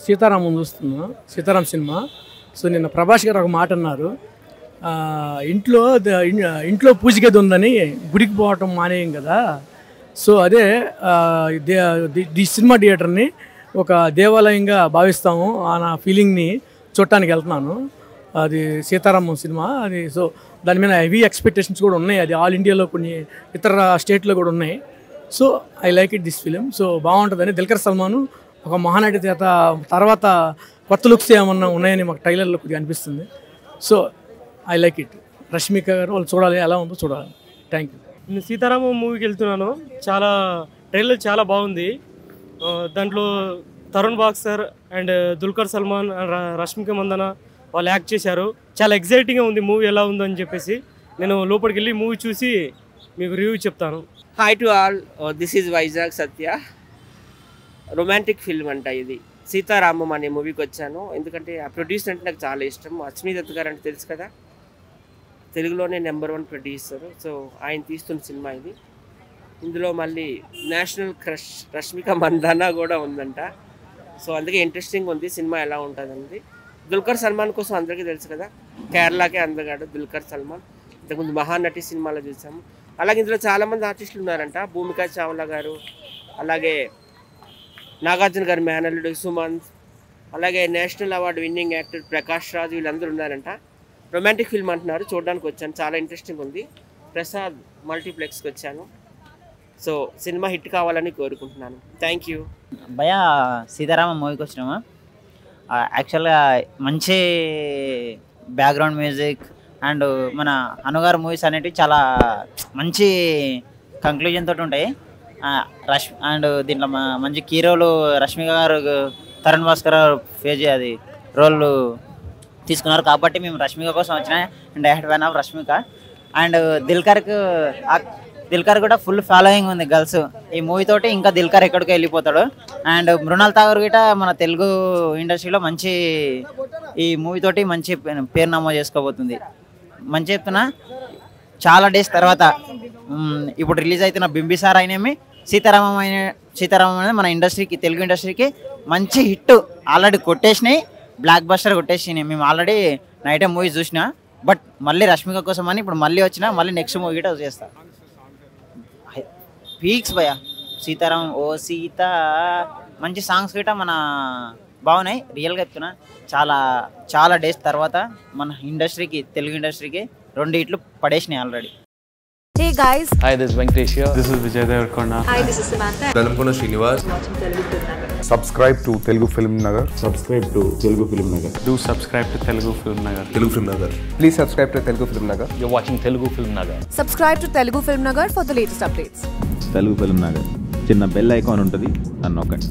సీతారామం చూస్తున్నా Sitaram cinema so నిన్న ప్రభాస్ గారు ఒక మాట అన్నారు ఆ, ఇంట్లో ద- ఇన్- ఇంట్లో పూజ గది ఉందని గుడికి పోవటం మానేయం కదా సో అదే ఆ, దే- ది- ఈ సినిమా థియేటర్ని ఒక దేవాలయంగా భావిస్తాము అన్న ఫీలింగ్ని చూడటానికి వెళ్తున్నాను అది సీతారామం సినిమా అది సో దాని మీద హెవీ ఎక్స్పెక్టేషన్స్ కూడా ఉన్నాయి అది ఆల్ ఇండియాలో కొన్ని ఇతర స్టేట్లో కూడా ఉన్నాయి so I like it this film so బాగుంటుందని దిల్కర్ సల్మాన్ ఒక మహానటి చేత తర్వాత కొత్త లుక్స్ ఏమన్నా ఉన్నాయని మాకు ట్రైలర్లో కొద్దిగా అనిపిస్తుంది so I like it Rashmika garu వాళ్ళు చూడాలి ఎలా ఉందో చూడాలి థ్యాంక్ యూ నేను సీతారామం మూవీకి వెళ్తున్నాను చాలా ట్రైలర్ చాలా బాగుంది ఆ, దాంట్లో Tarun boxer and Dulquer Salmaan and ర- రష్మిక మందన వాళ్ళు యాక్ట్ చేశారు చాలా ఎగ్జైటింగ్గా ఉంది మూవీ ఎలా ఉందో అని చెప్పేసి నేను లోపలికి వెళ్ళి మూవీ చూసి మీకు రివ్యూ చెప్తాను hi to all this is Vizag Satya romantic film అంట ఇది సీతారామం అనే మూవీకి వచ్చాను ఎందుకంటే ఆ ప్రొడ్యూసర్ అంటే నాకు చాలా ఇష్టం అశ్మీ దత్ గారు అంటే తెలుసు కదా తెలుగులోనే నెంబర్ వన్ ప్రొడ్యూసర్ సో ఆయన తీస్తున్న సినిమా ఇది ఇందులో మళ్ళీ నేషనల్ క్రష్ రష్మిక మందానా కూడా ఉందంట సో అందుకే ఇంట్రెస్టింగ్ ఉంది సినిమా ఎలా ఉంటుంది దుల్కర్ సల్మాన్ కోసం అందరికీ తెలుసు కదా కేరళకే అందగాడు దుల్కర్ సల్మాన్ ఇంతకుముందు మహానటి సినిమాలో చూసాము అలాగే ఇందులో చాలామంది ఆర్టిస్టులు ఉన్నారంట భూమికా చావ్లా గారు అలాగే నాగార్జున గారి మేనల్లుడు సుమంత్ అలాగే national award winning actor Prakash Raj వీళ్ళందరూ ఉన్నారంట రొమాంటిక్ ఫిల్మ్ అంటున్నారు చూడడానికి వచ్చాను చాలా ఇంట్రెస్టింగ్ ఉంది ప్రసాద్ మల్టీప్లెక్స్కి వచ్చాను సో సినిమా హిట్ కావాలని కోరుకుంటున్నాను థ్యాంక్ యూ భయ సీతారామ మూవీకి వచ్చినాము ఆ, యాక్చువల్గా మంచి బ్యాక్గ్రౌండ్ మ్యూజిక్ అండ్ మన అనుగారు మూవీస్ అనేటివి చాలా మంచి కంక్లూజన్ తోటి ఉంటాయి ఆ, రష్ అండ్ దీంట్లో మ- మంచి హీరోలు రష్మిక గారు తరుణ్ భాస్కర్ గారు ఫేజ్ అది రోల్ తీసుకున్నారు కాబట్టి మేము రష్మిక కోసం వచ్చిన direct fan of Rashmika and దిల్కర్కు ఆ- దిల్కర్ కూడా ఫుల్ ఫాలోయింగ్ ఉంది గర్ల్స్ ఈ మూవీ తోటి ఇంకా దిల్కర్ ఎక్కడికి వెళ్ళిపోతాడు అండ్ మృణాల్ ఠాగూర్ గిట మన తెలుగు ఇండస్ట్రీలో మంచి ఈ మూవీ తోటి మంచి పే- పేరు నమోదు చేసుకోబోతుంది మంచి చెప్తున్నా చాలా డేస్ తర్వాత మ్, ఇప్పుడు రిలీజ్ అవుతున్న బింబిసార్ అయినేమి సీతారామం అయిన సీతారామం అనేది మన ఇండస్ట్రీకి తెలుగు ఇండస్ట్రీకి మంచి హిట్ ఆల్రెడీ కొట్టేసినాయి బ్లాక్ బస్టర్ కొట్టేసినాయి మేము ఆల్రెడీ నైట్ మూవీ చూసిన బట్ మళ్ళీ రష్మిక కోసం అని ఇప్పుడు మళ్ళీ వచ్చిన మళ్ళీ నెక్స్ట్ మూవీ గిట చేస్తా పీక్స్ భయ సీతారాం ఓ సీత మంచి సాంగ్స్ గిట మన బాగున్నాయి రియల్గా చెప్తున్నా చాలా చాలా డేస్ తర్వాత మన ఇండస్ట్రీకి తెలుగు ఇండస్ట్రీకి రెండు ఇట్లు పడేసినాయి already Hey guys, Hi, this is Venkatesh here. This is Vijay Devarkonda. hi, this is Samantha. Velankonda Srinivas subscribe to Telugu film Nagar subscribe to Telugu Film Nagar. Do subscribe to Telugu Film Nagar. Telugu film Nagar please subscribe to Telugu film Nagar You're watching Telugu Film Nagar. Subscribe to Telugu Film Nagar for the latest updates. Telugu film Nagar చిన్న bell icon ఉంటుంది నన్ను నొక్కండి